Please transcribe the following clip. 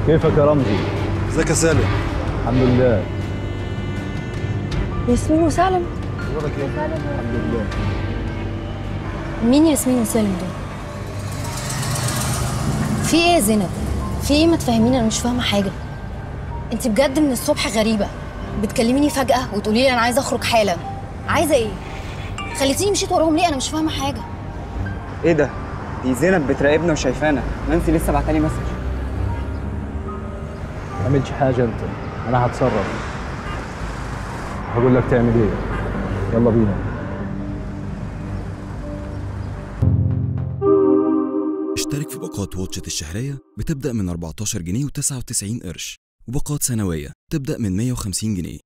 كيفك يا رمزي؟ ازيك يا سالم الحمد لله ياسمين وسالم اخبارك ايه الحمد لله مين ياسمين وسالم دول في ايه يا زينب في ايه ما تفهميني انا مش فاهمه حاجه انت بجد من الصبح غريبه بتكلميني فجاه وتقولي لي انا عايزه اخرج حالا عايزه ايه خليتيني مشيت وراهم ليه انا مش فاهمه حاجه ايه ده؟ دي زينب بتراقبنا وشايفانا نانسي لسه بعتلي مسج ما تعملش حاجة أنت أنا هتصرف هقول لك تعمل إيه يلا بينا اشترك في باقات واتشت الشهرية بتبدأ من 14 جنيه و99 قرش وباقات سنوية تبدأ من 150 جنيه